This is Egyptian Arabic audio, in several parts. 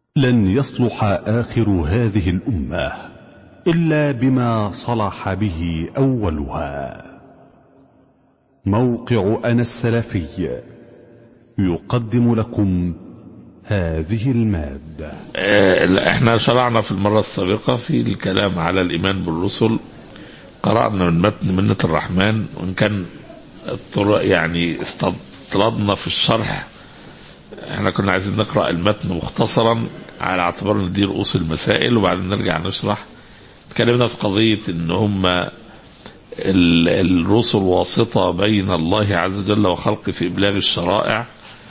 لن يصلح آخر هذه الأمة إلا بما صلح به أولها موقع أنا السلفي يقدم لكم هذه المادة آه، احنا شرعنا في المرة السابقة في الكلام على الإيمان بالرسل قرأنا من متن منة الرحمن وإن كان الطرق يعني استطردنا في الشرح احنا كنا عايزين نقرأ المتن مختصرا على اعتبار ان دي رؤوس المسائل وبعدين نرجع نشرح اتكلمنا في قضية ان هم ال- الرسل واسطة بين الله عز وجل وخلقه في إبلاغ الشرائع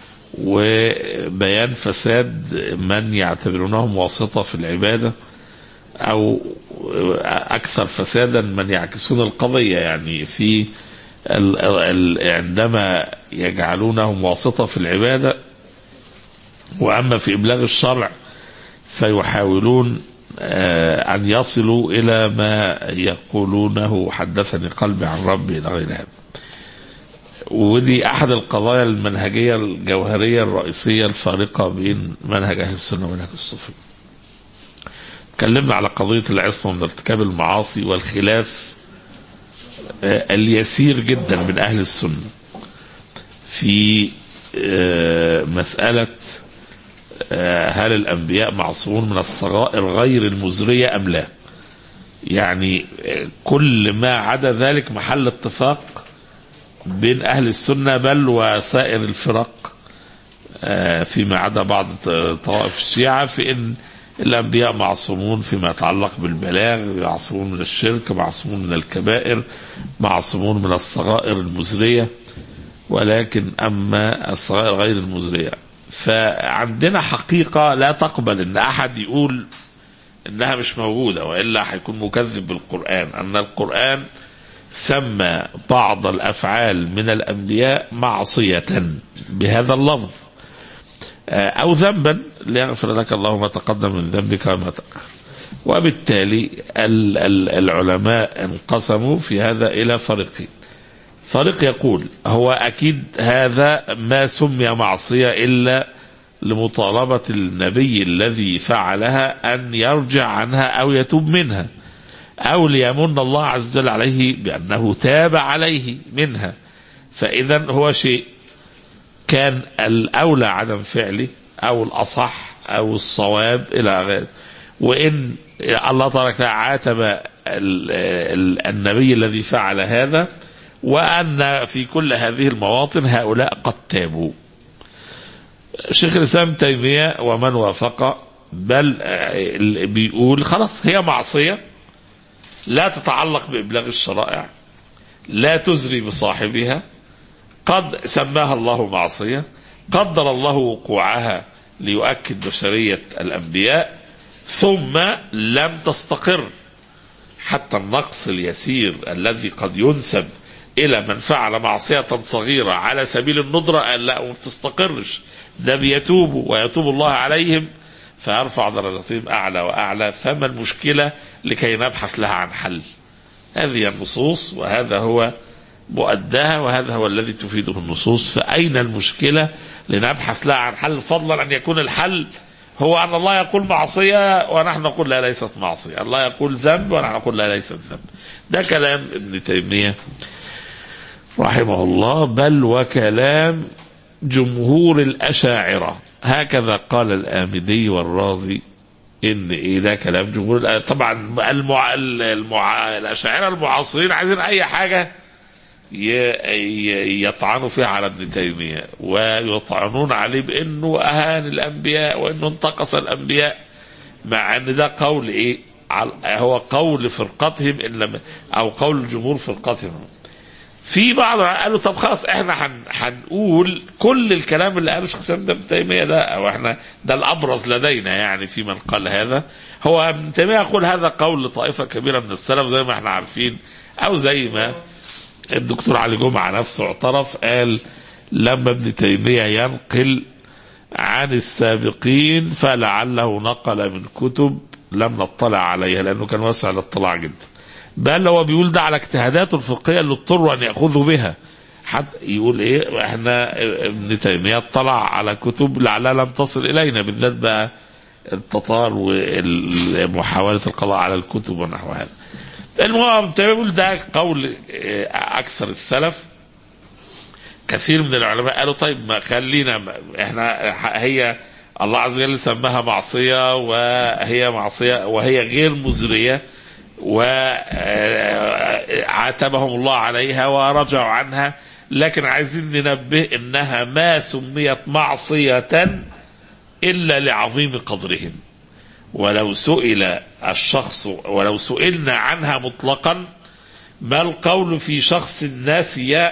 وبيان فساد من يعتبرونهم واسطة في العبادة أو أكثر فسادا من يعكسون القضية يعني في ال ال عندما يجعلونهم واسطة في العبادة وأما في إبلاغ الشرع فيحاولون آه، أن يصلوا إلى ما يقولونه حدثني قلبي عن ربي إلى غير هذا ودي أحد القضايا المنهجية الجوهرية الرئيسية الفارقة بين منهج أهل السنة ومنهج الصوفية تكلمنا على قضية العصمة من ارتكاب المعاصي والخلاف آه، اليسير جدا من أهل السنة في آه، مسألة آه، هل الأنبياء معصومون من الصغائر غير المزرية أم لا يعني آه، كل ما عدا ذلك محل اتفاق بين أهل السنة بل وسائر الفرق آه، فيما عدا بعض طوائف الشيعة في أن الأنبياء معصومون فيما يتعلق بالبلاغ معصومون من الشرك معصومون من الكبائر معصومون من الصغائر المزرية ولكن أما الصغائر غير المزرية فعندنا حقيقة لا تقبل أن أحد يقول أنها مش موجودة وإلا هيكون مكذب بالقرآن أن القرآن سمى بعض الافعال من الانبياء معصيه بهذا اللفظ آه، او ذنبا ليغفر لك الله ما تقدم من ذنبك وما تاخر وبالتالي ال- ال- العلماء انقسموا في هذا الى فريقين فريق يقول هو اكيد هذا ما سمي معصيه الا لمطالبه النبي الذي فعلها ان يرجع عنها او يتوب منها أو ليمن الله عز وجل عليه بأنه تاب عليه منها فإذا هو شيء كان الأولى عدم فعله أو الأصح أو الصواب إلى غيره وإن الله تبارك وتعالى عاتب ال- ال- النبي الذي فعل هذا وأن في كل هذه المواطن هؤلاء قد تابوا شيخ الإسلام ابن تيمية ومن وافق بل آه، بيقول خلاص هي معصية لا تتعلق بإبلاغ الشرائع لا تزري بصاحبها قد سماها الله معصية قدر الله وقوعها ليؤكد بشرية الأنبياء ثم لم تستقر حتى النقص اليسير الذي قد ينسب إلى من فعل معصية صغيرة على سبيل الندرة قال لا وما بتستقرش ده بيتوبوا ويتوب الله عليهم فيرفع درجاتهم أعلى وأعلى فما المشكلة لكي نبحث لها عن حل هذه النصوص وهذا هو مؤداها وهذا هو الذي تفيده النصوص فأين المشكلة لنبحث لها عن حل فضلا أن يكون الحل هو أن الله يقول معصية ونحن نقول لا ليست معصية الله يقول ذنب ونحن نقول لا ليست ذنب ده كلام ابن تيمية رحمه الله بل وكلام جمهور الأشاعرة هكذا قال الآمدي والرازي إن إيه ده كلام جمهور الأ- طبعا المع... المع... الأشاعرة المعاصرين عايزين أي حاجة ي... ي... يطعنوا فيها على ابن تيمية ويطعنون عليه بأنه أهان الأنبياء وأنه انتقص الأنبياء مع أن ده قول إيه عل- هو قول فرقتهم إن لم أو قول الجمهور فرقتهم في بعض قالوا طب خلاص احنا هن- هنقول كل الكلام اللي قاله شيخ الاسلام ابن تيميه ده او احنا ده الابرز لدينا يعني في من قال هذا هو ابن تيميه يقول هذا قول لطائفه كبيره من السلف زي ما احنا عارفين او زي ما الدكتور علي جمعه نفسه اعترف قال لما ابن تيميه ينقل عن السابقين فلعله نقل من كتب لم نطلع عليها لانه كان واسع الاطلاع جدا بل هو بيقول ده على اجتهاداته الفقهيه اللي اضطروا ان ياخذوا بها حتى يقول ايه احنا ابن تيميه اطلع على كتب لعلها لم تصل الينا بالذات بقى التتار ومحاولة القضاء على الكتب ونحو هذا المهم بيقول ده قول أكثر السلف كثير من العلماء قالوا طيب ما خلينا احنا هي الله عز وجل سماها معصية وهي معصية وهي غير مزرية وعاتبهم الله عليها ورجعوا عنها لكن عايزين ننبه انها ما سميت معصية الا لعظيم قدرهم ولو سئل الشخص ولو سئلنا عنها مطلقا ما القول في شخص ناسي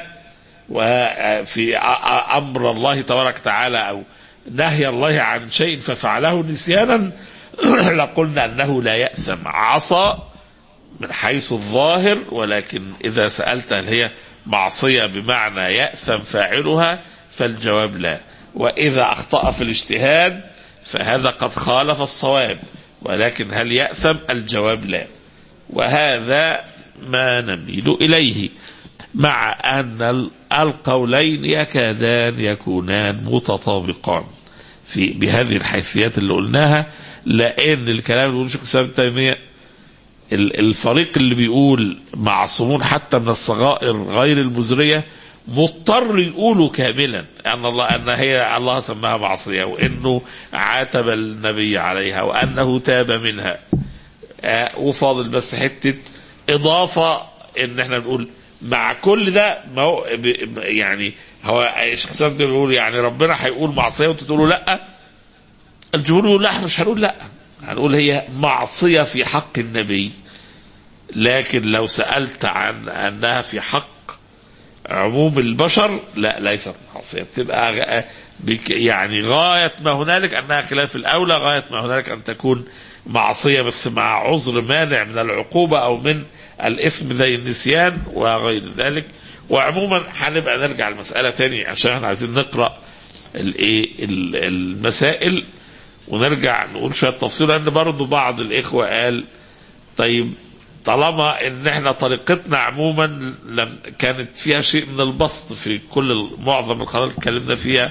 وفي امر الله تبارك وتعالى او نهي الله عن شيء ففعله نسيانا لقلنا انه لا ياثم عصى من حيث الظاهر ولكن اذا سالت هل هي معصيه بمعنى ياثم فاعلها فالجواب لا واذا اخطا في الاجتهاد فهذا قد خالف الصواب ولكن هل ياثم الجواب لا وهذا ما نميل اليه مع ان القولين يكادان يكونان متطابقان في بهذه الحيثيات اللي قلناها لان الكلام اللي بيقوله شيخ الاسلام ابن تيميه الفريق اللي بيقول معصومون حتى من الصغائر غير المزريه مضطر يقولوا كاملا ان الله ان هي الله سماها معصيه وانه عاتب النبي عليها وانه تاب منها آه وفاضل بس حته اضافه ان احنا نقول مع كل ده ما هو يعني هو الشيخ سامي بيقول يعني ربنا هيقول معصيه وانتوا تقولوا لا الجمهور يقول لا احنا مش هنقول لا هنقول هي معصيه في حق النبي لكن لو سالت عن انها في حق عموم البشر لا ليست معصيه بتبقى يعني غايه ما هنالك انها خلاف الاولى غايه ما هنالك ان تكون معصيه بس مع عذر مانع من العقوبه او من الاثم زي النسيان وغير ذلك وعموما هنبقى نرجع المساله تاني عشان احنا عايزين نقرا الايه المسائل ونرجع نقول شويه تفصيل لان برضه بعض الاخوه قال طيب طالما ان احنا طريقتنا عموما لم كانت فيها شيء من البسط في كل معظم القنوات اللي اتكلمنا فيها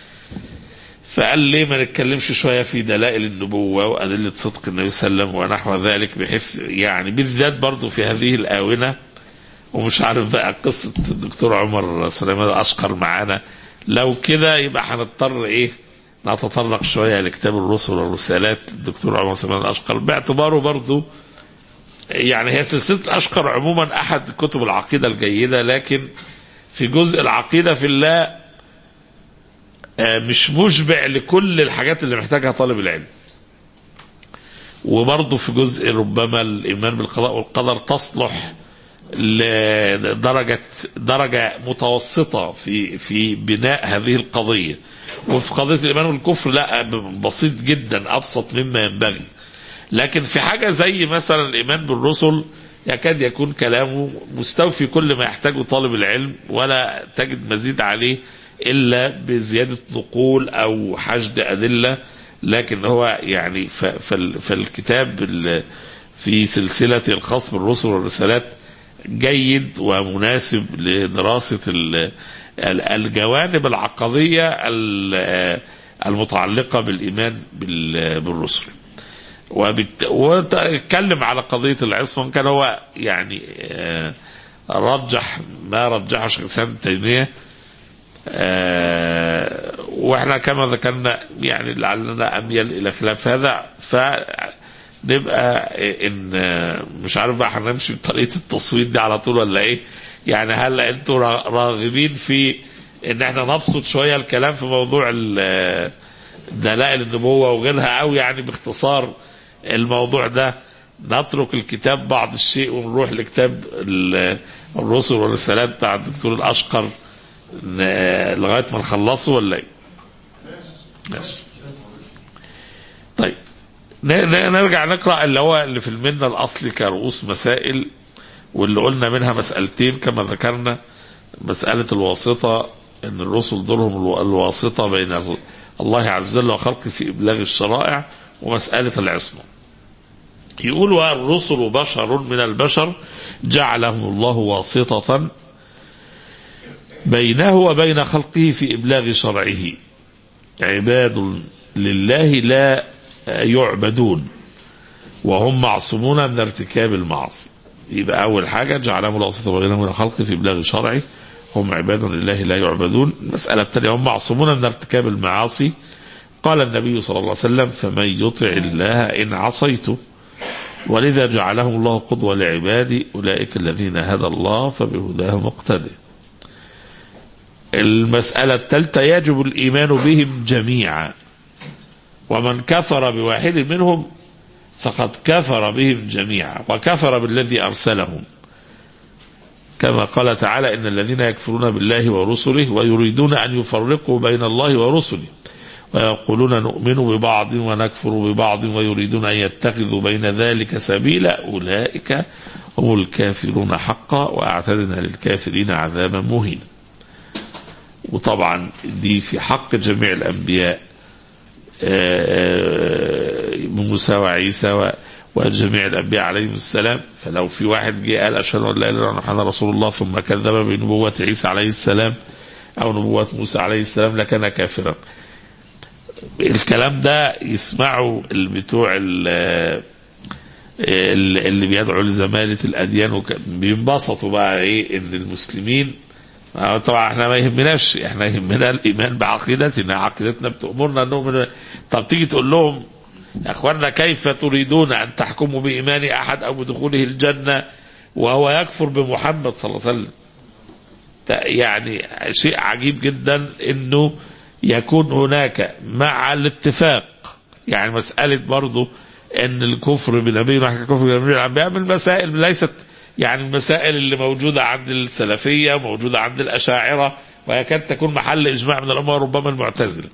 فقال ليه ما نتكلمش شويه في دلائل النبوه وادله صدق النبي صلى الله عليه وسلم ونحو ذلك بحيث يعني بالذات برضه في هذه الاونه ومش عارف بقى قصه الدكتور عمر سليمان اشقر معانا لو كده يبقى هنضطر ايه نتطرق شويه لكتاب الرسل والرسالات الدكتور عمر سليمان الاشقر باعتباره برضه يعني هي سلسله الاشقر عموما احد كتب العقيده الجيده لكن في جزء العقيده في الله مش مشبع لكل الحاجات اللي محتاجها طالب العلم وبرضه في جزء ربما الايمان بالقضاء والقدر تصلح لدرجه درجه متوسطه في في بناء هذه القضيه وفي قضيه الايمان والكفر لا بسيط جدا ابسط مما ينبغي لكن في حاجه زي مثلا الايمان بالرسل يكاد يكون كلامه مستوفي كل ما يحتاجه طالب العلم ولا تجد مزيد عليه الا بزياده نقول او حشد ادله لكن هو يعني فالكتاب في سلسله الخاص بالرسل والرسالات جيد ومناسب لدراسه الجوانب العقديه المتعلقه بالايمان بالرسل واتكلم على قضيه العصمه كان هو يعني رجح ما رجحه شيخ الاسلام ابن تيميه آه واحنا كما ذكرنا يعني لعلنا اميل الى خلاف هذا فنبقى ان مش عارف بقى هنمشي بطريقه التصويت دي على طول ولا ايه؟ يعني هل انتم راغبين في ان احنا نبسط شويه الكلام في موضوع دلائل النبوه وغيرها او يعني باختصار الموضوع ده نترك الكتاب بعض الشيء ونروح لكتاب الرسل والرسالات بتاع الدكتور الاشقر لغايه ما نخلصه ولا ايه؟ ماشي. طيب نرجع نقرا اللي هو اللي في المنه الاصلي كرؤوس مسائل واللي قلنا منها مسالتين كما ذكرنا مساله الواسطه ان الرسل دورهم الواسطه بين الله عز وجل وخلقه في ابلاغ الشرائع ومساله العصمه. يقول والرسل بشر من البشر جعلهم الله واسطه بينه وبين خلقه في إبلاغ شرعه عباد لله لا يعبدون وهم معصومون من ارتكاب المعاصي يبقى أول حاجة جعلهم الله وسطا وغيرهم من الخلق في إبلاغ شرعي هم عباد لله لا يعبدون المسألة الثانية هم معصومون من ارتكاب المعاصي قال النبي صلى الله عليه وسلم فمن يطع الله إن عصيته ولذا جعلهم الله قدوة لعبادي أولئك الذين هدى الله فبهداه مقتدي المسألة الثالثة يجب الإيمان بهم جميعا ومن كفر بواحد منهم فقد كفر بهم جميعا وكفر بالذي أرسلهم كما قال تعالى إن الذين يكفرون بالله ورسله ويريدون أن يفرقوا بين الله ورسله ويقولون نؤمن ببعض ونكفر ببعض ويريدون أن يتخذوا بين ذلك سبيلا أولئك هم الكافرون حقا وأعتدنا للكافرين عذابا مهينا وطبعا دي في حق جميع الأنبياء موسى وعيسى وجميع الأنبياء عليهم السلام فلو في واحد جه قال أشهد أن لا إله إلا الله محمد رسول الله ثم كذب بنبوة عيسى عليه السلام أو نبوة موسى عليه السلام لكان كافرا الكلام ده يسمعوا بتوع اللي بيدعوا لزمالة الأديان بينبسطوا بقى إيه إن المسلمين طبعا احنا ما يهمناش احنا يهمنا الايمان بعقيدتنا عقيدتنا بتامرنا ان نؤمن طب تيجي تقول لهم يا اخوانا كيف تريدون ان تحكموا بايمان احد او بدخوله الجنه وهو يكفر بمحمد صلى الله عليه وسلم يعني شيء عجيب جدا انه يكون هناك مع الاتفاق يعني مساله برضه ان الكفر بنبي واحد الكفر بنبي الانبياء من المسائل ليست يعني المسائل اللي موجودة عند السلفية وموجودة عند الأشاعرة ويكاد تكون محل إجماع من الأمة وربما المعتزلة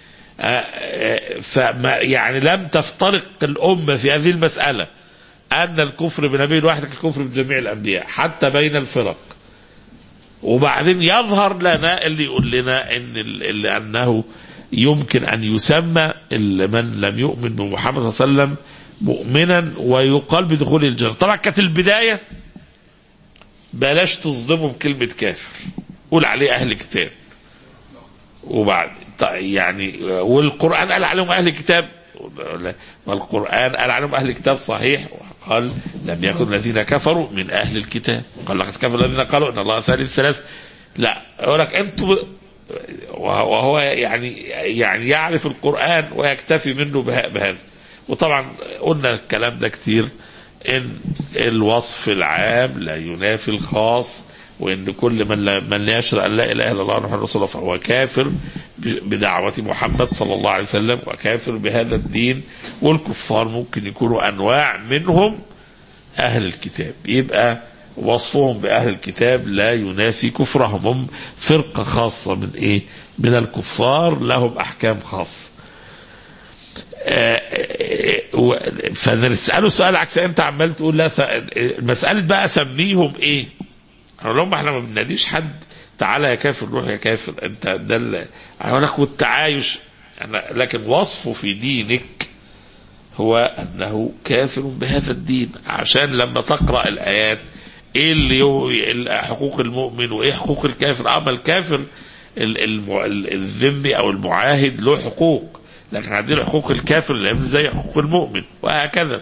فما يعني لم تفترق الأمة في هذه المسألة أن الكفر بنبي واحد كالكفر بجميع الأنبياء حتى بين الفرق وبعدين يظهر لنا اللي يقول لنا إن اللي أنه يمكن أن يسمى من لم يؤمن بمحمد صلى الله عليه وسلم مؤمنا ويقال بدخول الجنة طبعا كانت البداية بلاش تصدمه بكلمة كافر قول عليه أهل كتاب وبعد يعني والقرآن قال عليهم أهل كتاب والقرآن قال عليهم أهل كتاب صحيح وقال لم يكن الذين كفروا من أهل الكتاب قال لقد كفر الذين قالوا إن الله ثالث ثلاث لا يقول لك أنتم وهو يعني يعني يعرف القرآن ويكتفي منه بهذا وطبعا قلنا الكلام ده كتير ان الوصف العام لا ينافي الخاص وان كل من لا من يشهد ان لا اله الا الله محمد رسول الله فهو كافر بدعوه محمد صلى الله عليه وسلم وكافر بهذا الدين والكفار ممكن يكونوا انواع منهم اهل الكتاب يبقى وصفهم باهل الكتاب لا ينافي كفرهم هم فرقه خاصه من ايه؟ من الكفار لهم احكام خاصه فنساله سؤال عكس انت عمال تقول لا مساله بقى سميهم ايه؟ اقول لهم احنا ما بنناديش حد تعالى يا كافر روح يا كافر انت ده اقول لك والتعايش لكن وصفه في دينك هو انه كافر بهذا الدين عشان لما تقرا الايات ايه اللي حقوق المؤمن وايه حقوق الكافر اما الكافر الذمي او المعاهد له حقوق لكن عندنا حقوق الكافر اللي زي حقوق المؤمن وهكذا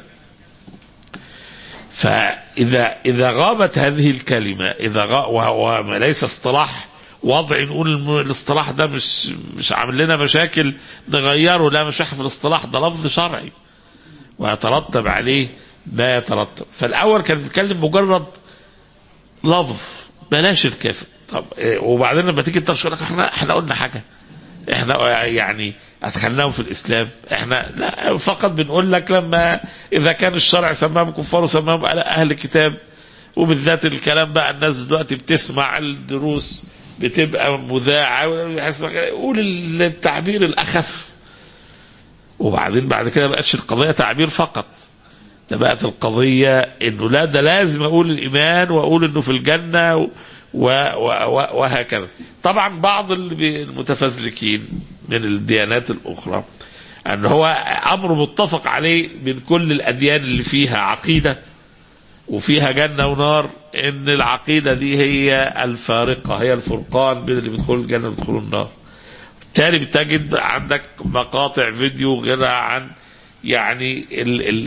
فإذا إذا غابت هذه الكلمة إذا غا وهو ليس اصطلاح وضع نقول الاصطلاح ده مش مش عامل لنا مشاكل نغيره لا مش في الاصطلاح ده لفظ شرعي ويترتب عليه ما يترتب فالأول كان بيتكلم مجرد لفظ بلاش الكافر طب وبعدين لما تيجي تشرح لك احنا احنا قلنا حاجه احنا يعني ادخلناهم في الاسلام احنا لا فقط بنقول لك لما اذا كان الشرع سماهم كفار وسماهم اهل الكتاب وبالذات الكلام بقى الناس دلوقتي بتسمع الدروس بتبقى مذاعه قول التعبير الاخف وبعدين بعد كده بقتش القضيه تعبير فقط ده بقت القضيه انه لا ده لازم اقول الايمان واقول انه في الجنه و و و وهكذا طبعا بعض المتفزلكين من الديانات الأخرى أن هو أمر متفق عليه من كل الأديان اللي فيها عقيدة وفيها جنة ونار إن العقيدة دي هي الفارقة هي الفرقان بين اللي بيدخلوا الجنة وبيدخلوا النار بالتالي بتجد عندك مقاطع فيديو غيرها عن يعني ال ال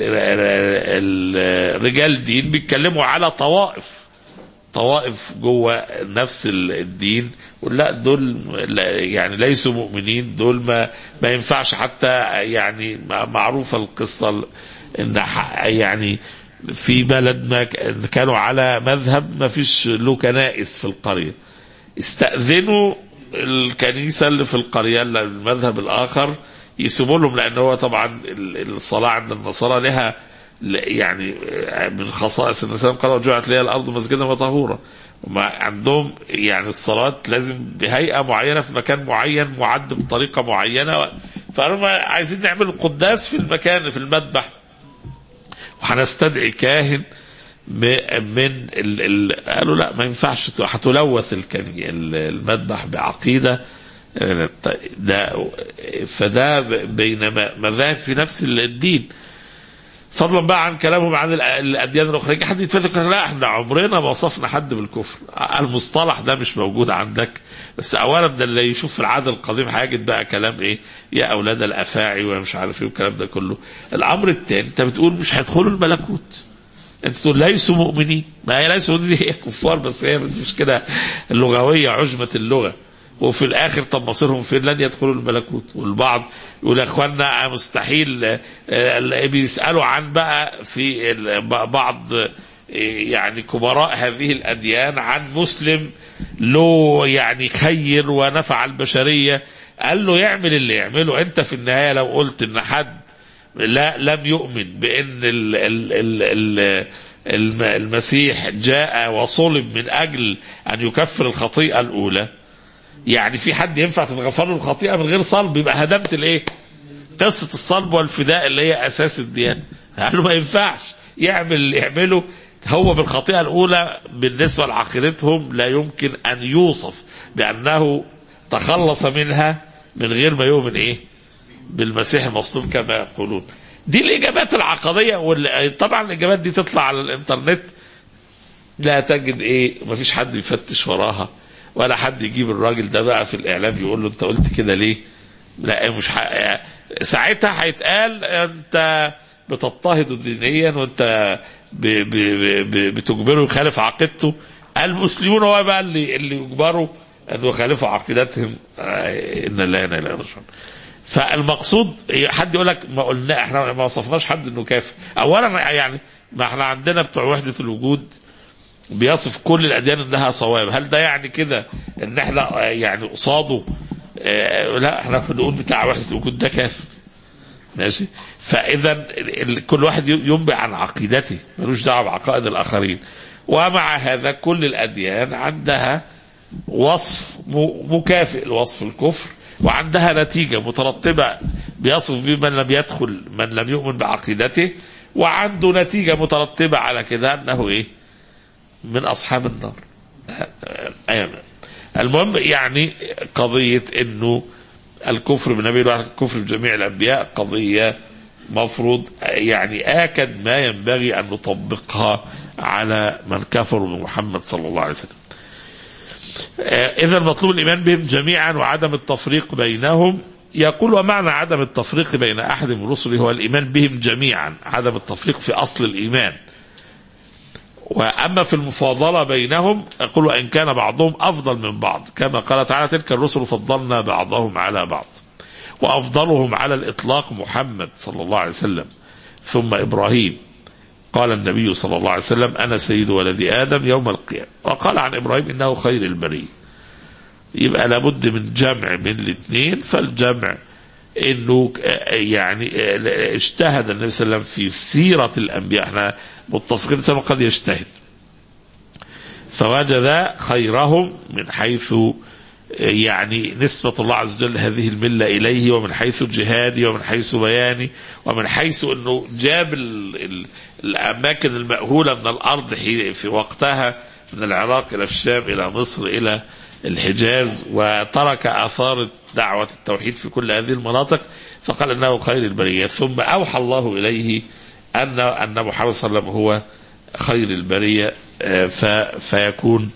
ال رجال الدين بيتكلموا على طوائف طوائف جوه نفس الدين لا دول يعني ليسوا مؤمنين دول ما ما ينفعش حتى يعني معروفه القصه ان يعني في بلد ما كانوا على مذهب ما فيش له كنائس في القريه استأذنوا الكنيسه اللي في القريه المذهب الاخر يسيبوا لهم لان هو طبعا الصلاه عند النصارى لها يعني من خصائص النساء قال وجعلت لي الارض مسجدا وطهورا وما عندهم يعني الصلاه لازم بهيئه معينه في مكان معين معد بطريقه معينه فهم عايزين نعمل القداس في المكان في المذبح وهنستدعي كاهن من ال ال قالوا لا ما ينفعش هتلوث المذبح بعقيده ده فده بين مذاهب في نفس الدين فضلا بقى عن كلامهم عن الاديان الاخرى حد يتفكر لا احنا عمرنا ما وصفنا حد بالكفر المصطلح ده مش موجود عندك بس اولا ده اللي يشوف في العهد القديم هيجد بقى كلام ايه يا اولاد الافاعي ومش عارف ايه والكلام ده كله الامر الثاني انت بتقول مش هيدخلوا الملكوت انت تقول ليسوا مؤمنين ما هي ليسوا دي هي كفار بس هي بس مش كده اللغويه عجمه اللغه وفي الاخر طب مصيرهم فين لن يدخلوا الملكوت والبعض يقول يا اخوانا مستحيل بيسالوا عن بقى في بعض يعني كبراء هذه الاديان عن مسلم له يعني خير ونفع البشريه قال له يعمل اللي يعمله انت في النهايه لو قلت ان حد لا لم يؤمن بان ال ال ال ال المسيح جاء وصلب من اجل ان يكفر الخطيئه الاولى يعني في حد ينفع تتغفر له الخطيئه من غير صلب يبقى هدمت الايه؟ قصه الصلب والفداء اللي هي اساس الديانه قالوا ما ينفعش يعمل اللي يعمله هو بالخطيئه الاولى بالنسبه لعقيدتهم لا يمكن ان يوصف بانه تخلص منها من غير ما يؤمن ايه؟ بالمسيح المصلوب كما يقولون. دي الاجابات العقديه طبعا الاجابات دي تطلع على الانترنت لا تجد ايه مفيش حد يفتش وراها ولا حد يجيب الراجل ده بقى في الاعلام يقول له انت قلت كده ليه؟ لا مش ح... ساعتها هيتقال انت بتضطهده دينيا وانت ب... ب... ب... بتجبره يخالف عقيدته المسلمون هو بقى اللي اللي يجبروا ان يخالفوا عقيدتهم ان لا اله الا الله فالمقصود حد يقول لك ما قلنا احنا ما وصفناش حد انه كافر اولا يعني ما احنا عندنا بتوع وحده الوجود بيصف كل الاديان انها صواب هل ده يعني كده ان احنا يعني قصاده اه لا احنا بنقول بتاع وحده الوجود ده كافر ماشي فاذا كل واحد ينبئ عن عقيدته ملوش دعوه بعقائد الاخرين ومع هذا كل الاديان عندها وصف مكافئ لوصف الكفر وعندها نتيجة مترتبة بيصف به من لم يدخل من لم يؤمن بعقيدته وعنده نتيجة مترتبة على كده أنه إيه من أصحاب النار المهم يعني قضية أنه الكفر بالنبي الواحد الكفر بجميع الأنبياء قضية مفروض يعني آكد ما ينبغي أن نطبقها على من كفروا بمحمد صلى الله عليه وسلم إذا مطلوب الإيمان بهم جميعا وعدم التفريق بينهم يقول ومعنى عدم التفريق بين أحد من رسله هو الإيمان بهم جميعا عدم التفريق في أصل الإيمان وأما في المفاضلة بينهم يقول وإن كان بعضهم أفضل من بعض كما قال تعالى تلك الرسل فضلنا بعضهم على بعض وأفضلهم على الإطلاق محمد صلى الله عليه وسلم ثم إبراهيم قال النبي صلى الله عليه وسلم أنا سيد ولد آدم يوم القيامة وقال عن إبراهيم إنه خير البرية يبقى لابد من جمع بين الاثنين فالجمع انه يعني اجتهد النبي صلى الله عليه وسلم في سيرة الأنبياء احنا متفقين سواء قد يجتهد فوجد خيرهم من حيث يعني نسبة الله عز وجل هذه الملة إليه ومن حيث جهادي ومن حيث بياني ومن حيث أنه جاب ال ال الأماكن المأهولة من الأرض في وقتها من العراق إلى الشام إلى مصر إلى الحجاز وترك آثار دعوة التوحيد في كل هذه المناطق فقال أنه خير البرية ثم أوحى الله إليه أن أن محمد صلى الله عليه وسلم هو خير البرية فيكون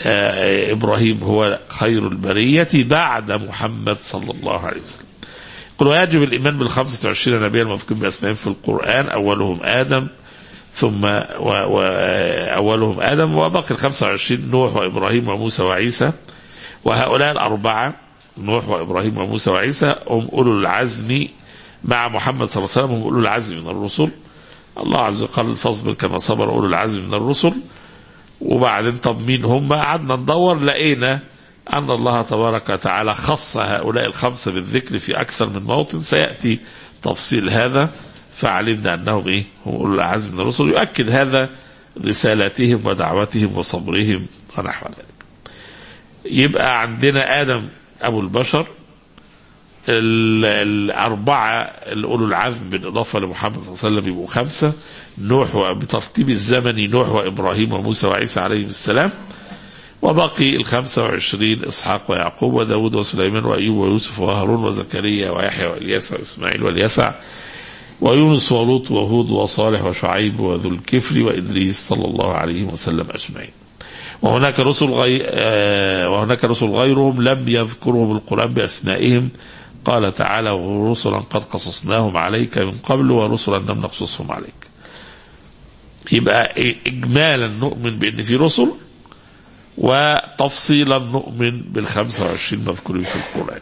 إبراهيم هو خير البرية بعد محمد صلى الله عليه وسلم قل ويجب الإيمان بالخمسة وعشرين نبيا المذكورين بأسمائهم في القرآن أولهم آدم ثم و و أولهم آدم وباقي الخمسة وعشرين نوح وإبراهيم وموسى وعيسى وهؤلاء الأربعة نوح وإبراهيم وموسى وعيسى هم أولو العزم مع محمد صلى الله عليه وسلم هم أولو العزم من الرسل الله عز وجل قال فاصبر كما صبر أولو العزم من الرسل وبعدين طب مين هم قعدنا ندور لقينا أن الله تبارك وتعالى خص هؤلاء الخمسة بالذكر في أكثر من موطن سيأتي تفصيل هذا فعلمنا أنهم إيه هم أولو العزم من الرسل يؤكد هذا رسالتهم ودعوتهم وصبرهم ونحو ذلك يبقى عندنا آدم أبو البشر ال- الأربعة الأولو العزم بالإضافة لمحمد صلى الله عليه وسلم يبقوا خمسة نوح و- بترتيب الزمني نوح وإبراهيم وموسى وعيسى عليهم السلام وبقي الخمسة وعشرين إسحاق ويعقوب وداود وسليمان وأيوب ويوسف وهارون وزكريا ويحيى وإلياس وإسماعيل واليسع ويونس ولوط وهود وصالح وشعيب وذو الكفل وإدريس صلى الله عليه وسلم أجمعين وهناك رسل غي... آه وهناك رسل غيرهم لم يذكرهم القرآن بأسمائهم قال تعالى ورسلا قد قصصناهم عليك من قبل ورسلا لم نقصصهم عليك يبقى إجمالا نؤمن بأن في رسل وتفصيلا نؤمن بالخمسة وعشرين مذكورين في القرآن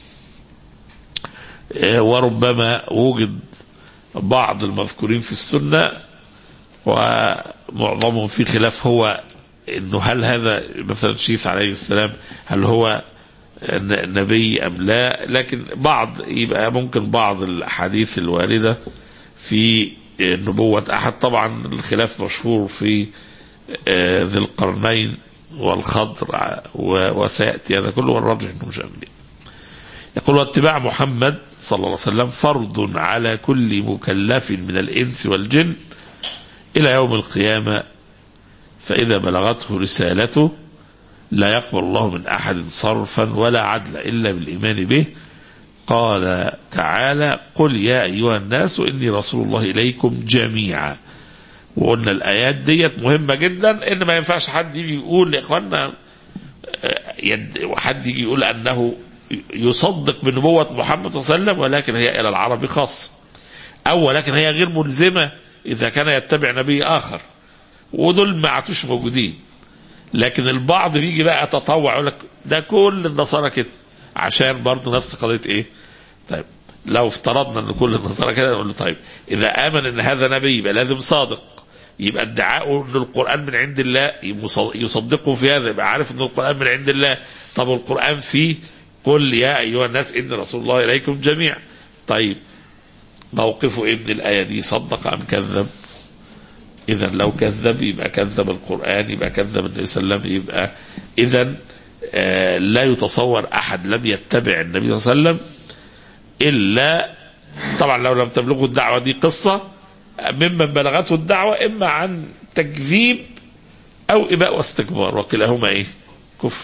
آه، وربما وجد بعض المذكورين في السنة ومعظمهم في خلاف هو انه هل هذا مثلا شيث عليه السلام هل هو ن- نبي ام لا لكن بعض يبقى ممكن بعض الاحاديث الوارده في نبوه احد طبعا الخلاف مشهور في آه، ذي القرنين والخضر ع- و- وسياتي هذا كله والراجح انه مش انبياء يقول واتباع محمد صلى الله عليه وسلم فرض على كل مكلف من الانس والجن الى يوم القيامه فإذا بلغته رسالته لا يقبل الله من أحد صرفا ولا عدلا إلا بالإيمان به قال تعالى قل يا أيها الناس إني رسول الله إليكم جميعا وقلنا الآيات ديت مهمة جدا إن ما ينفعش حد يجي يقول يا إخوانا آه، يد وحد يجي يقول أنه يصدق بنبوة محمد صلى الله عليه وسلم ولكن هي إلى العرب خاصة أو ولكن هي غير ملزمة إذا كان يتبع نبي آخر ودول ما عادوش موجودين لكن البعض بيجي بقى تطوع يقول لك ده كل النصارى كده عشان برضه نفس قضيه ايه؟ طيب لو افترضنا ان كل النصارى كده نقول له طيب اذا امن ان هذا نبي يبقى لازم صادق يبقى ادعاؤه ان القران من عند الله يص- يصدقه في هذا يبقى عارف ان القران من عند الله طب القران فيه قل يا ايها الناس اني رسول الله اليكم جميعا طيب موقفه ايه من الايه دي صدق ام كذب؟ اذا لو كذب يبقى كذب القران يبقى كذب النبي صلى الله عليه وسلم يبقى اذا آه، لا يتصور احد لم يتبع النبي صلى الله عليه وسلم الا طبعا لو لم تبلغه الدعوه دي قصه ممن بلغته الدعوه اما عن تكذيب او اباء واستكبار وكلاهما ايه؟ كفر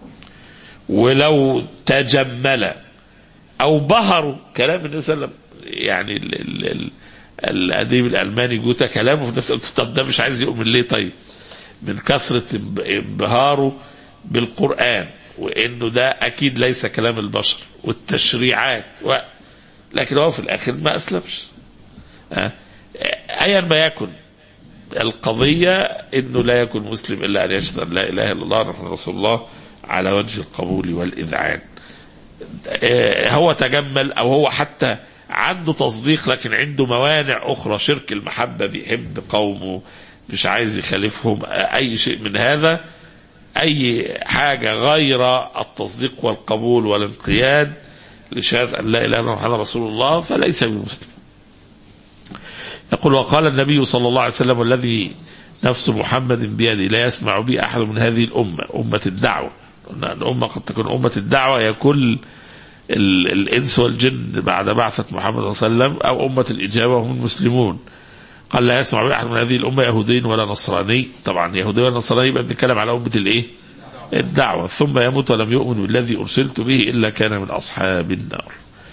ولو تجمل او بهروا كلام النبي صلى الله عليه وسلم يعني ال ال ال الاديب الالماني جوتا كلامه في الناس قلت طب ده مش عايز يؤمن ليه طيب؟ من كثره انب- انبهاره بالقران وانه ده اكيد ليس كلام البشر والتشريعات و... لكن هو في الاخر ما اسلمش آه. ايا ما يكن القضيه انه لا يكون مسلم الا ان يشهد ان لا اله الا الله محمد رسول الله على وجه القبول والاذعان آه، هو تجمل او هو حتى عنده تصديق لكن عنده موانع اخرى شرك المحبه بيحب قومه مش عايز يخالفهم آه، اي شيء من هذا اي حاجه غير التصديق والقبول والانقياد لشهاده ان لا اله الا الله محمد رسول الله فليس بمسلم يقول وقال النبي صلى الله عليه وسلم والذي نفس محمد بيده لا يسمع بي احد من هذه الامه امه الدعوه قلنا الامه قد تكون امه الدعوه هي كل ال- الانس والجن بعد بعثه محمد صلى الله عليه وسلم او امه الاجابه وهم المسلمون قال لا يسمع بي احد من هذه الامه يهودي ولا نصراني طبعا يهودي ولا نصراني يبقى بنتكلم على امه الايه؟ الدعوه ثم يموت ولم يؤمن بالذي ارسلت به الا كان من اصحاب النار.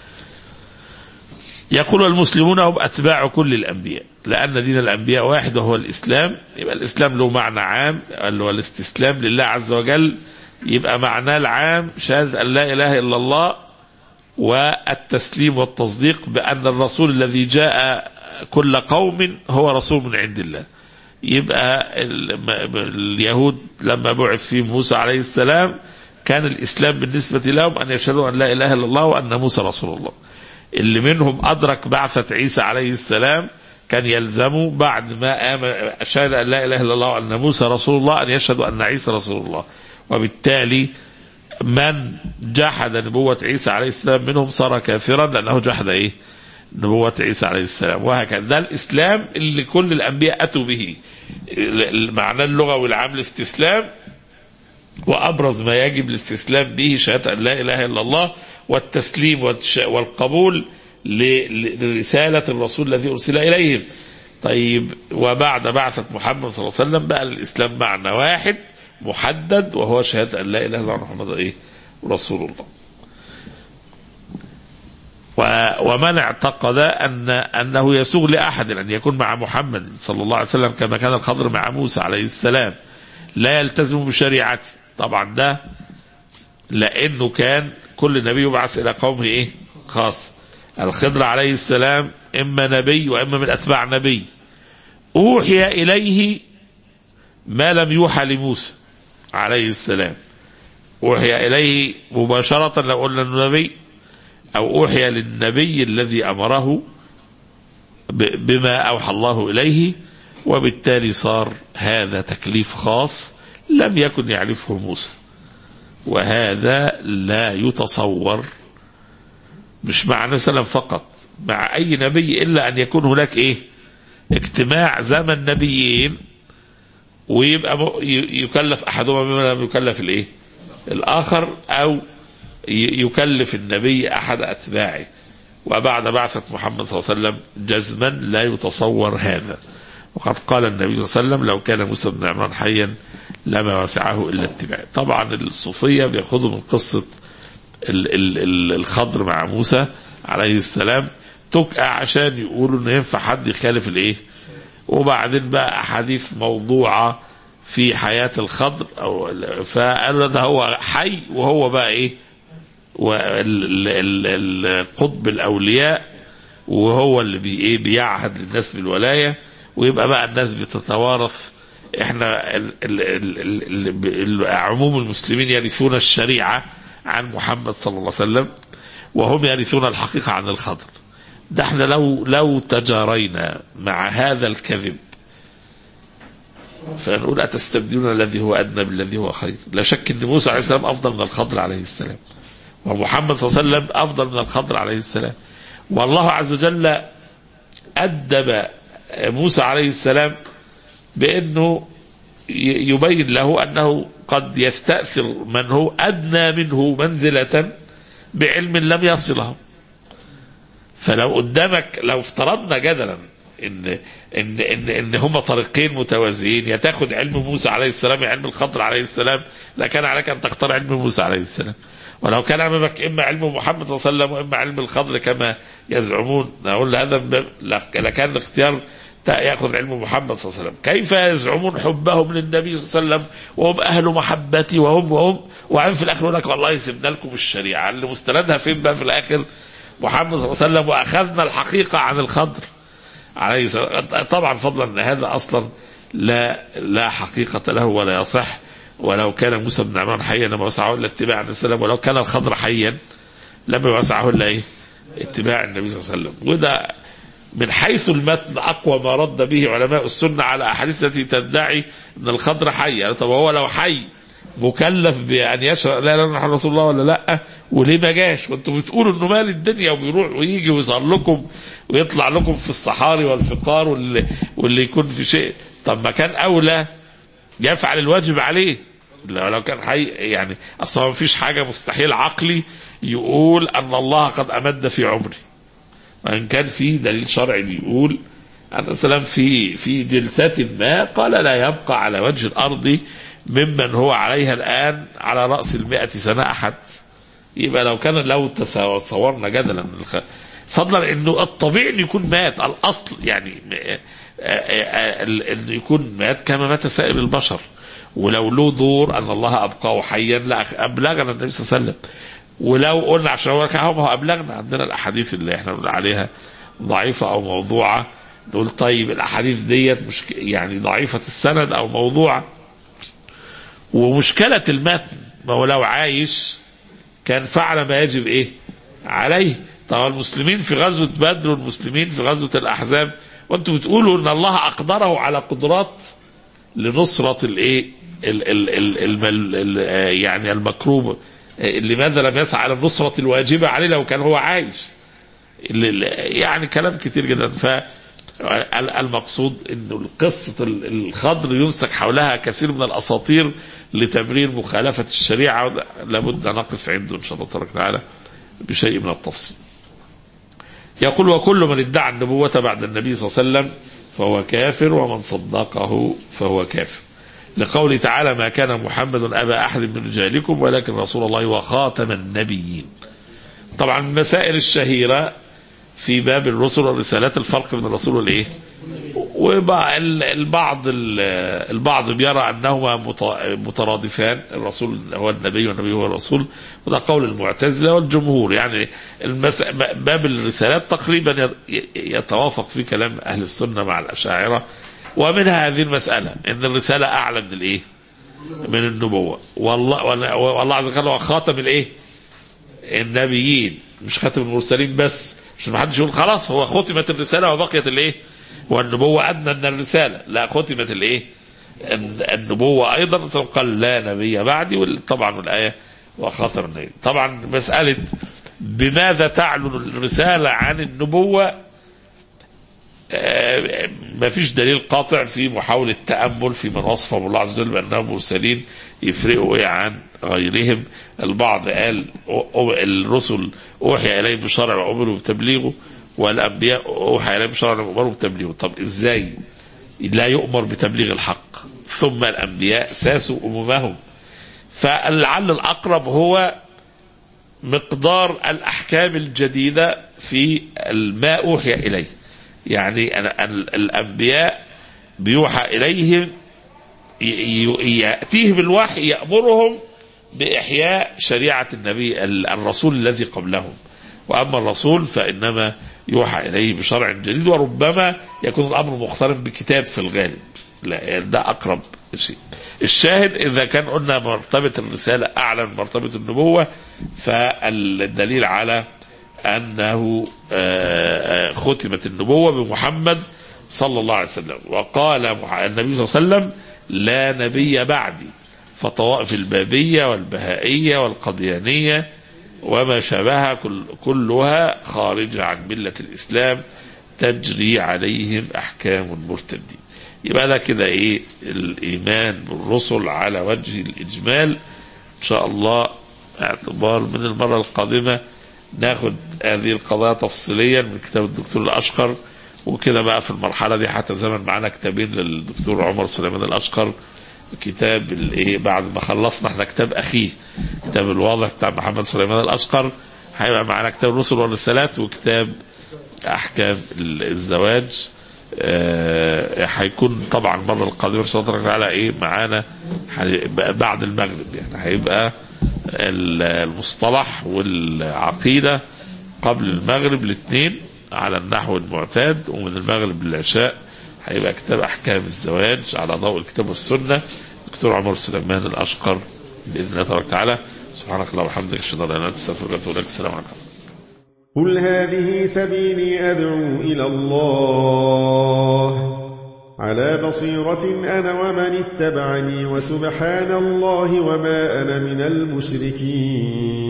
يقول المسلمون هم اتباع كل الانبياء لان دين الانبياء واحد وهو الاسلام يبقى الاسلام له معنى عام اللي هو الاستسلام لله عز وجل يبقى معناه العام شهاده ان لا اله الا الله والتسليم والتصديق بأن الرسول الذي جاء كل قوم هو رسول من عند الله يبقى ال- اليهود لما بعث فيهم موسى عليه السلام كان الإسلام بالنسبة لهم أن يشهدوا أن لا إله إلا الله وأن موسى رسول الله اللي منهم أدرك بعثة عيسى عليه السلام كان يلزمه بعد ما آمن أشهد أن لا إله إلا الله وأن موسى رسول الله أن يشهدوا أن عيسى رسول الله وبالتالي من جحد نبوة عيسى عليه السلام منهم صار كافرا لأنه جحد إيه نبوة عيسى عليه السلام وهكذا ده الإسلام اللي كل الأنبياء أتوا به المعنى اللغوي العام الاستسلام وأبرز ما يجب الاستسلام به شهادة أن لا إله إلا الله والتسليم والش- والقبول ل- لرسالة الرسول الذي أرسل إليهم طيب وبعد بعثة محمد صلى الله عليه وسلم بقى الإسلام معنى واحد محدد وهو شهادة أن لا إله إلا الله محمد إيه رسول الله و- ومن اعتقد أن أنه يسوغ لأحد أن يكون مع محمد صلى الله عليه وسلم كما كان الخضر مع موسى عليه السلام لا يلتزم بشريعته طبعا ده لأنه كان كل نبي يبعث إلى قومه إيه خاص الخضر عليه السلام إما نبي وإما من أتباع نبي أوحي إليه ما لم يوحى لموسى عليه السلام أوحي إليه مباشرة لو قلنا أنه نبي أو أوحي للنبي الذي أمره ب- بما أوحى الله إليه وبالتالي صار هذا تكليف خاص لم يكن يعرفه موسى وهذا لا يتصور مش مع النبي صلى الله عليه وسلم فقط مع أي نبي إلا أن يكون هناك إيه اجتماع زمن نبيين ويبقى م- ي- يكلف أحدهما بما لم يكلف الإيه الآخر أو ي- يكلف النبي أحد أتباعه وبعد بعثة محمد صلى الله عليه وسلم جزما لا يتصور هذا وقد قال النبي صلى الله عليه وسلم لو كان موسى بن عمران حيا لما وسعه إلا اتباعه طبعا الصوفية بيأخذوا من قصة ال- ال- ال- الخضر مع موسى عليه السلام تكأ عشان يقولوا ان ينفع حد يخالف الايه وبعدين بقى احاديث موضوعه في حياه الخضر او فقالوا ده هو حي وهو بقى ايه والقطب الاولياء وهو اللي بي ايه بيعهد للناس بالولايه ويبقى بقى الناس بتتوارث احنا ال ال ال ال ال عموم المسلمين يرثون الشريعه عن محمد صلى الله عليه وسلم وهم يرثون الحقيقه عن الخضر ده احنا لو لو تجارينا مع هذا الكذب فنقول أتستبدلون الذي هو أدنى بالذي هو خير لا شك أن موسى عليه السلام أفضل من الخضر عليه السلام ومحمد صلى الله عليه وسلم أفضل من الخضر عليه السلام والله عز وجل أدب موسى عليه السلام بأنه ي- يبين له أنه قد يستأثر من هو أدنى منه منزلة بعلم لم يصله فلو قدامك لو افترضنا جدلا ان ان ان ان هما طريقين متوازيين يا تاخد علم موسى عليه السلام يا علم الخضر عليه السلام لكان عليك ان تختار علم موسى عليه السلام ولو كان امامك اما علم محمد صلى الله عليه وسلم واما علم الخضر كما يزعمون نقول هذا من باب- لكان الاختيار تا- ياخذ علم محمد صلى الله عليه وسلم كيف يزعمون حبهم للنبي صلى الله عليه وسلم وهم اهل محبتي وهم وهم وبعدين في الاخر يقول لك والله سيبنا لكم الشريعه اللي مستندها فين بقى في الاخر محمد صلى الله عليه وسلم واخذنا الحقيقه عن الخضر عليه السلام طبعا فضلا ان هذا اصلا لا لا حقيقه له ولا يصح ولو كان موسى بن عمران حيا لما وسعه الا اتباع النبي صلى الله عليه وسلم ولو كان الخضر حيا لما وسعه الا ايه؟ اتباع النبي صلى الله عليه وسلم وده من حيث المتن اقوى ما رد به علماء السنه على احاديث التي تدعي ان الخضر حي يعني طب هو لو حي مكلف بان يشهد لا اله الا الله رسول الله ولا لا وليه ما جاش وانتم بتقولوا انه مال الدنيا وبيروح ويجي ويظهر لكم ويطلع لكم في الصحاري والفقار واللي, واللي يكون في شيء طب ما كان اولى يفعل الواجب عليه لو لو كان حي يعني اصلا ما فيش حاجه مستحيل عقلي يقول ان الله قد امد في عمري وان كان في دليل شرعي بيقول عليه السلام في في جلسة ما قال لا يبقى على وجه الأرض ممن هو عليها الآن على رأس المئة سنة أحد يبقى لو كان لو تصورنا جدلا الخ- فضلا انه الطبيعي انه يكون مات الاصل يعني آه، آه، آه، انه يكون مات كما مات سائر البشر ولو له دور ان الله ابقاه حيا لا ابلغنا النبي صلى الله عليه وسلم ولو قلنا عشان هو هم هو ابلغنا عندنا الاحاديث اللي احنا بنقول عليها ضعيفه او موضوعه نقول طيب الاحاديث ديت مش يعني ضعيفه السند او موضوعه ومشكله المتن ما هو لو عايش كان فعل ما يجب ايه عليه طبعا المسلمين في غزوه بدر والمسلمين في غزوه الاحزاب وانتم بتقولوا ان الله اقدره على قدرات لنصره الايه ال ال ال ال ال ال يعني المكروب لماذا لم يسعى على النصرة الواجبة عليه لو كان هو عايش ال- ال- يعني كلام كتير جدا فالمقصود انه قصة ال- الخضر يمسك حولها كثير من الاساطير لتبرير مخالفة الشريعة وده لابد ان نقف عنده ان شاء الله تبارك وتعالى بشيء من التفصيل يقول وكل من ادعى النبوة بعد النبي صلى الله عليه وسلم فهو كافر ومن صدقه فهو كافر لقوله تعالى ما كان محمد أبا أحد من رجالكم ولكن رسول الله وخاتم النبيين طبعا المسائل الشهيرة في باب الرسل والرسالات الفرق بين الرسول والايه والبعض البعض بيرى انهما مت- مترادفان الرسول هو النبي والنبي هو الرسول وده قول المعتزله والجمهور يعني المس... باب الرسالات تقريبا ي- يتوافق في كلام اهل السنه مع الاشاعره ومنها هذه المساله ان الرساله اعلى من الايه؟ من النبوه والله والله عز وجل هو خاتم الايه؟ النبيين مش خاتم المرسلين بس مش ما حدش يقول خلاص هو ختمت الرساله وبقيت الايه؟ والنبوه ادنى من الرساله لا ختمت الايه؟ الن- النبوه ايضا قال لا نبي بعدي وال- طبعا الايه وخاتم النبي طبعا مساله بماذا تعلن الرساله عن النبوه آه، ما فيش دليل قاطع في محاولة تأمل في من وصفهم الله عز وجل بأنهم مرسلين يفرقوا إيه عن غيرهم البعض قال أو- أو- الرسل أوحي إليهم بشرع وأمروا بتبليغه والأنبياء أوحي إليهم بشرع وأمروا بتبليغه طب إزاي لا يؤمر بتبليغ الحق ثم الأنبياء ساسوا أممهم فلعل الأقرب هو مقدار الأحكام الجديدة في ما أوحي إليه يعني أنا- ال- الأنبياء بيوحى إليهم ي- ي- يأتيهم الوحي يأمرهم بإحياء شريعة النبي ال- الرسول الذي قبلهم وأما الرسول فإنما يوحى إليه بشرع جديد وربما يكون الأمر مقترن بكتاب في الغالب لا يعني ده أقرب شيء الشاهد إذا كان قلنا مرتبة الرسالة أعلى من مرتبة النبوة فالدليل على أنه آه، آه، ختمت النبوة بمحمد صلى الله عليه وسلم وقال مح- النبي صلى الله عليه وسلم لا نبي بعدي فطوائف البابية والبهائية والقديانية وما شابهها كل كلها خارجة عن ملة الإسلام تجري عليهم أحكام المرتدين يبقى ده كده إيه الإيمان بالرسل على وجه الإجمال إن شاء الله اعتبار من المرة القادمة ناخد هذه القضايا تفصيليا من كتاب الدكتور الأشقر وكده بقى في المرحلة دي هتزامن معانا كتابين للدكتور عمر سليمان الأشقر كتاب الايه بعد ما خلصنا احنا كتاب اخيه كتاب الواضح بتاع محمد سليمان الاشقر هيبقى معانا كتاب الرسل والرسالات وكتاب احكام الزواج آه، هيكون طبعا المره القادمه ان شاء الله تبارك وتعالى ايه معانا هيبقى بعد المغرب يعني هيبقى ال- المصطلح والعقيده قبل المغرب الاثنين على النحو المعتاد ومن المغرب للعشاء هيبقى كتاب احكام الزواج على ضوء الكتاب والسنه دكتور عمر سليمان الاشقر باذن الله تبارك وتعالى سبحانك اللهم وبحمدك اشهد ان لا اله الا انت استغفرك واتوب اليك السلام عليكم قل هذه سبيلي أدعو إلى الله على بصيرة أنا ومن اتبعني وسبحان الله وما أنا من المشركين